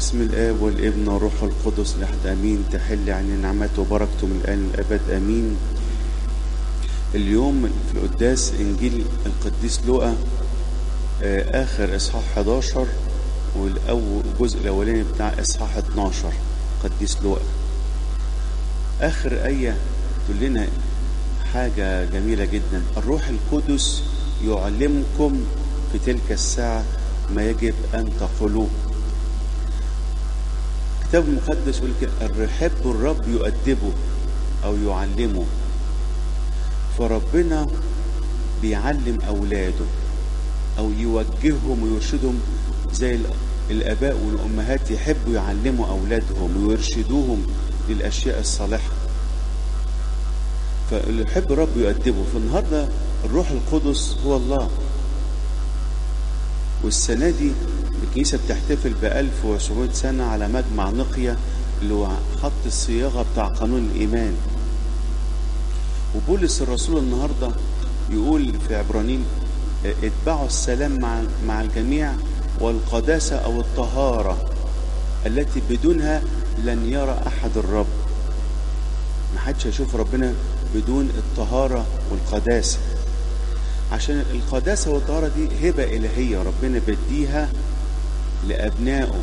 بسم الآب والابن والروح القدس الأحد أمين تحل عن نعمته وبركته من الآن للأبد أمين اليوم في القداس إنجيل القديس لوقا آه، آخر إصحاح 11 والأول الجزء الأولاني بتاع إصحاح 12 قديس لوقا آخر آية تقول لنا حاجة جميلة جدا الروح القدس يعلمكم في تلك الساعة ما يجب أن تقولوه الكتاب المقدس يقول كده اللي يحب الرب يؤدبه أو يعلمه فربنا بيعلم أولاده أو يوجههم ويرشدهم زي الآباء والأمهات يحبوا يعلموا أولادهم ويرشدوهم للأشياء الصالحة فاللي يحب الرب يؤدبه فالنهارده الروح القدس هو الله والسنة دي الكنيسة بتحتفل ب 1700 سنة على مجمع نقية اللي هو حط الصياغة بتاع قانون الإيمان وبولس الرسول النهاردة يقول في عبرانيين اتبعوا السلام مع مع الجميع والقداسة أو الطهارة التي بدونها لن يرى أحد الرب محدش هيشوف ربنا بدون الطهارة والقداسة عشان القداسة والطهارة دي هبة إلهية ربنا بديها لأبنائه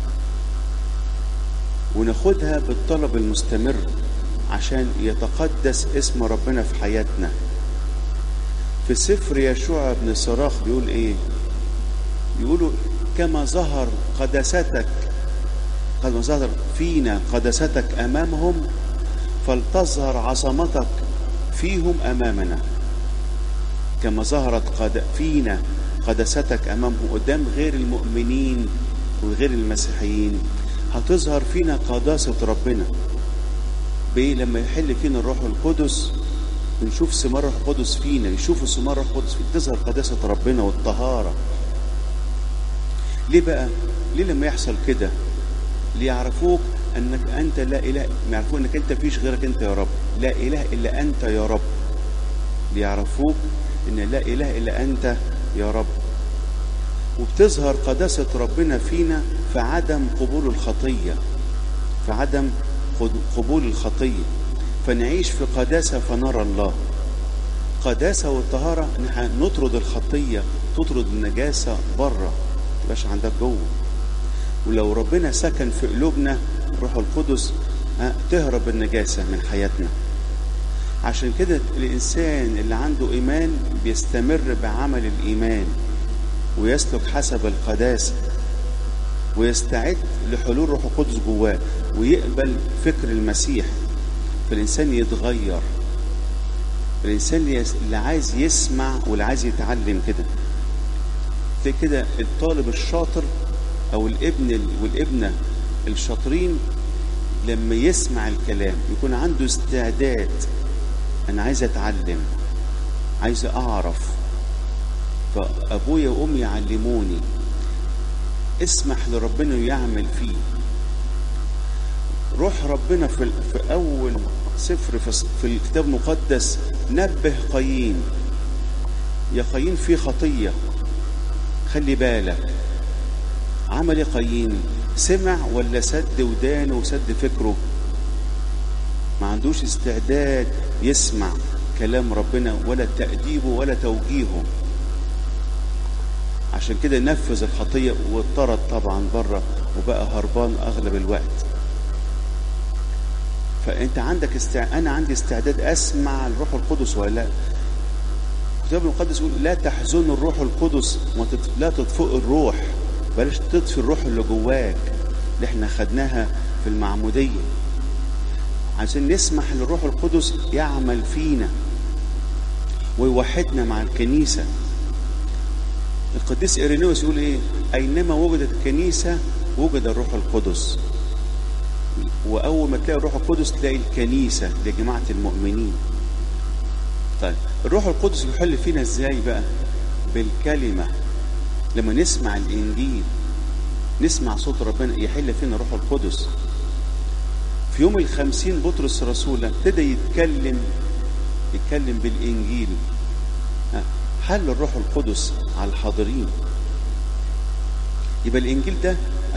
وناخدها بالطلب المستمر عشان يتقدس اسم ربنا في حياتنا في سفر يشوع بن صراخ بيقول ايه يقولوا كما ظهر قداستك كما ظهر فينا قداستك امامهم فلتظهر عظمتك فيهم امامنا كما ظهرت قد فينا قداستك امامهم قدام غير المؤمنين وغير المسيحيين هتظهر فينا قداسة ربنا بإيه لما يحل فينا الروح القدس بنشوف ثمار الروح القدس فينا يشوفوا ثمار الروح القدس فينا تظهر قداسة ربنا والطهارة ليه بقى ليه لما يحصل كده ليعرفوك انك انت لا اله يعرفوك انك انت فيش غيرك انت يا رب لا اله الا انت يا رب ليعرفوك ان لا اله الا انت يا رب وبتظهر قداسة ربنا فينا في عدم قبول الخطية في عدم قبول الخطية فنعيش في قداسة فنرى الله قداسة والطهارة ان نطرد الخطية تطرد النجاسة بره تبقاش عندك جوه ولو ربنا سكن في قلوبنا روح القدس تهرب النجاسة من حياتنا عشان كده الإنسان اللي عنده إيمان بيستمر بعمل الإيمان ويسلك حسب القداسة ويستعد لحلول روح القدس جواه ويقبل فكر المسيح فالإنسان يتغير الإنسان اللي عايز يسمع واللي عايز يتعلم كده تلاقي كده الطالب الشاطر أو الابن والابنة الشاطرين لما يسمع الكلام يكون عنده استعداد أنا عايز أتعلم عايز أعرف فأبويا وأمي يعلموني اسمح لربنا يعمل فيه روح ربنا في, في أول سفر في, في الكتاب المقدس نبه قايين يا قايين في خطية خلي بالك عمل ايه قايين سمع ولا سد ودانه وسد فكره ما عندوش استعداد يسمع كلام ربنا ولا تأديبه ولا توجيهه عشان كده نفذ الخطية واضطرد طبعا بره وبقى هربان أغلب الوقت فأنت عندك استع... أنا عندي استعداد أسمع الروح القدس ولا لا الكتاب المقدس يقول لا تحزنوا الروح القدس وتت... لا تطفئوا الروح بلاش تطفي الروح اللي جواك اللي احنا خدناها في المعمودية عشان نسمح للروح القدس يعمل فينا ويوحدنا مع الكنيسة القديس إيرينيوس يقول ايه أينما وجدت الكنيسة وجد الروح القدس وأول ما تلاقي الروح القدس تلاقي الكنيسة لجماعة المؤمنين طيب الروح القدس يحل فينا ازاي بقى بالكلمة لما نسمع الإنجيل نسمع صوت ربنا يحل فينا الروح القدس في يوم الخمسين بطرس الرسول ابتدى يتكلم يتكلم بالإنجيل حل الروح القدس على الحاضرين يبقى الإنجيل ده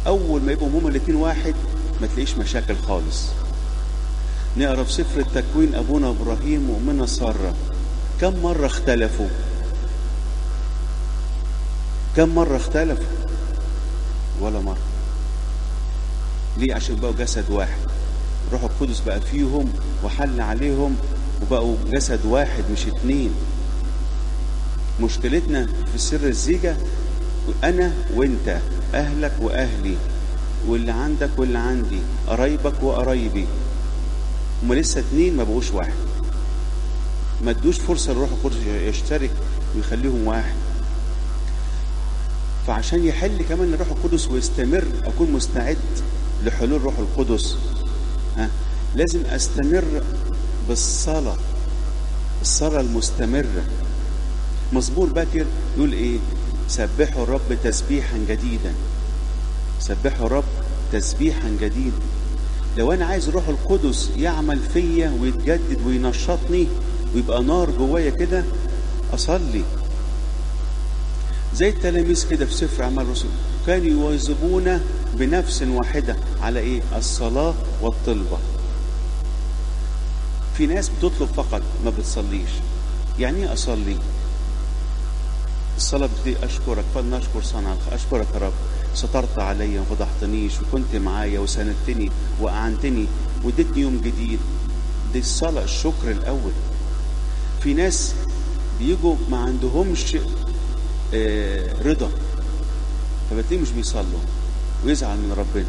اول ما يبقوا هما الاتنين واحد ما تلاقيش مشاكل خالص نقرا في سفر التكوين ابونا ابراهيم وامنا ساره كم مره اختلفوا كم مره اختلفوا ولا مره ليه عشان بقوا جسد واحد الروح القدس بقى فيهم وحل عليهم وبقوا جسد واحد مش اتنين مشكلتنا في سر الزيجة أنا وأنت أهلك وأهلي واللي عندك واللي عندي قرايبك وقرايبي هما لسه اتنين ما بقوش واحد ما ادوش فرصة للروح القدس يشترك ويخليهم واحد فعشان يحل كمان الروح القدس ويستمر أكون مستعد لحلول روح القدس ها لازم أستمر بالصلاة الصلاة المستمرة مزمور باكر يقول ايه سبحوا الرب تسبيحا جديدا سبحوا الرب تسبيحا جديدا لو انا عايز الروح القدس يعمل فيا ويتجدد وينشطني ويبقى نار جوايا كده اصلي زي التلاميذ كده في سفر اعمال الرسل كانوا يواظبون بنفس واحده على ايه الصلاه والطلبه في ناس بتطلب فقط ما بتصليش يعني ايه اصلي الصلاة بتدي أشكرك فلنشكر صنعك أشكرك يا رب سترت علي وما فضحتنيش وكنت معايا وساندتني وأعنتني واديتني يوم جديد دي الصلاة الشكر الأول في ناس بيجوا ما عندهمش آه رضا فبتلاقيه مش بيصلوا ويزعل من ربنا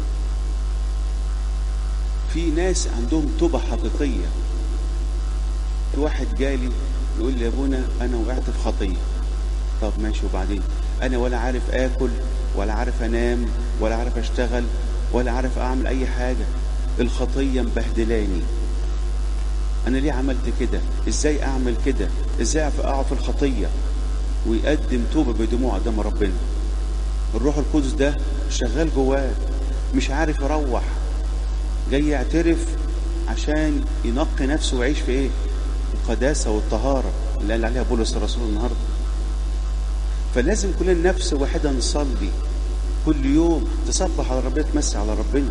في ناس عندهم توبة حقيقية في واحد جالي يقول لي يا ابونا انا وقعت في خطيه طب ماشي وبعدين انا ولا عارف اكل ولا عارف انام ولا عارف اشتغل ولا عارف اعمل اي حاجه الخطيه مبهدلاني انا ليه عملت كده ازاي اعمل كده ازاي اقع في الخطيه ويقدم توبه بدموع قدام ربنا الروح القدس ده شغال جواه مش عارف يروح جاي يعترف عشان ينقي نفسه ويعيش في ايه القداسه والطهاره اللي قال عليها بولس الرسول النهارده فلازم كلنا نفس واحدة نصلي كل يوم تصبح على ربنا تمسي على ربنا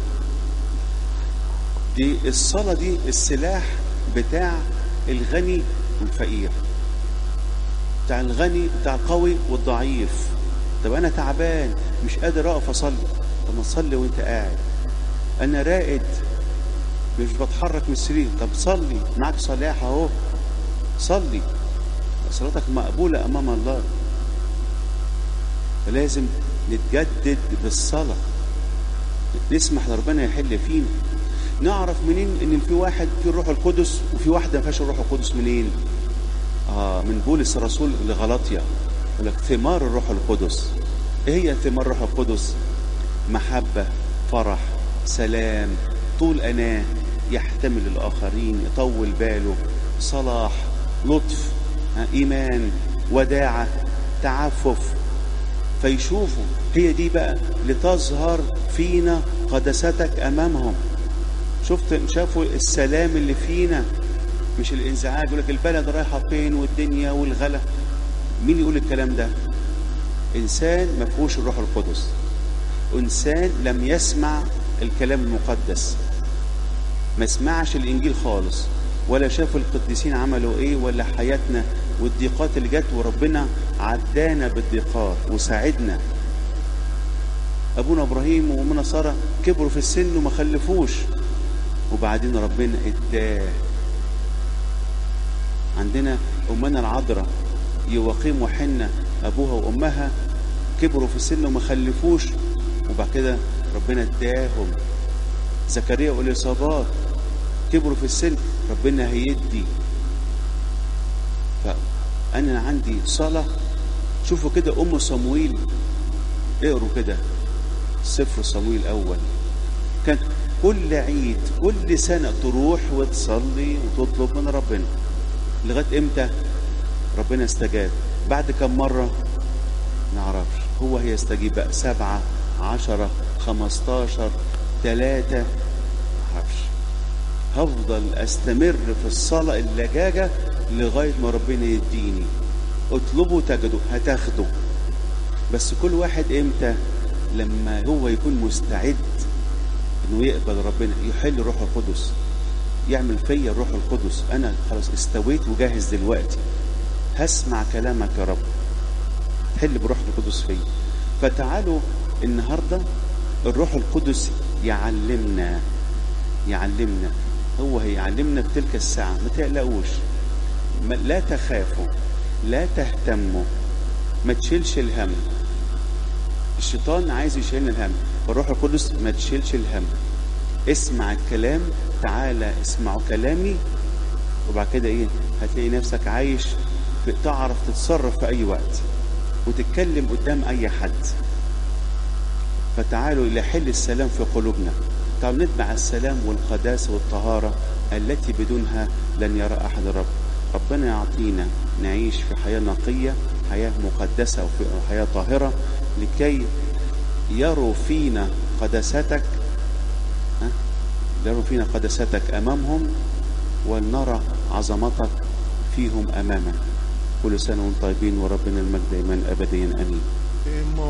دي الصلاة دي السلاح بتاع الغني والفقير بتاع الغني بتاع القوي والضعيف طب انا تعبان مش قادر اقف اصلي طب ما تصلي وانت قاعد انا رائد مش بتحرك من السرير طب صلي معاك صلاح اهو صلي صلاتك مقبولة امام الله فلازم نتجدد بالصلاة نسمح لربنا يحل فينا نعرف منين ان في واحد في الروح القدس وفي واحدة ما فيهاش الروح القدس منين آه من بولس الرسول لغلطيا يقول لك ثمار الروح القدس ايه هي ثمار الروح القدس محبة فرح سلام طول أناه يحتمل الآخرين يطول باله صلاح لطف إيمان وداعة تعفف فيشوفوا هي دي بقى لتظهر فينا قدستك امامهم شفت شافوا السلام اللي فينا مش الانزعاج يقول لك البلد رايحه فين والدنيا والغلا مين يقول الكلام ده انسان ما فيهوش الروح القدس انسان لم يسمع الكلام المقدس ما سمعش الانجيل خالص ولا شاف القديسين عملوا ايه ولا حياتنا والضيقات اللي جت وربنا عدانا بالضيقات وساعدنا ابونا ابراهيم وامنا ساره كبروا في السن وما خلفوش وبعدين ربنا اداه عندنا امنا العذراء يواقيم وحنة ابوها وامها كبروا في السن وما خلفوش وبعد كده ربنا اداهم زكريا واليصابات كبروا في السن ربنا هيدي فأنا عندي صلاة شوفوا كده أم صمويل اقروا كده سفر صمويل الأول كان كل عيد كل سنة تروح وتصلي وتطلب من ربنا لغاية امتى ربنا استجاب بعد كم مرة نعرفش هو هيستجيب بقى سبعة عشرة خمستاشر ثلاثة معرفش هفضل استمر في الصلاة اللجاجة لغاية ما ربنا يديني اطلبوا تجدوا هتاخدوا بس كل واحد امتى لما هو يكون مستعد انه يقبل ربنا يحل روح القدس يعمل فيا الروح القدس انا خلاص استويت وجاهز دلوقتي هسمع كلامك يا رب حل بروح القدس فيا فتعالوا النهارده الروح القدس يعلمنا يعلمنا هو هيعلمنا في تلك الساعة ما تقلقوش ما لا تخافوا لا تهتموا ما تشيلش الهم الشيطان عايز يشيلنا الهم الروح القدس ما تشيلش الهم اسمع الكلام تعالى اسمعوا كلامي وبعد كده ايه هتلاقي نفسك عايش في تعرف تتصرف في اي وقت وتتكلم قدام اي حد فتعالوا الى حل السلام في قلوبنا تعالوا نتبع السلام والقداسه والطهاره التي بدونها لن يرى احد الرب ربنا يعطينا نعيش في حياه نقيه حياه مقدسه وحياه طاهره لكي يروا فينا قداستك ها؟ يروا فينا قداستك امامهم ولنرى عظمتك فيهم امامك كل سنه وانتم طيبين وربنا المجد دائما ابديا امين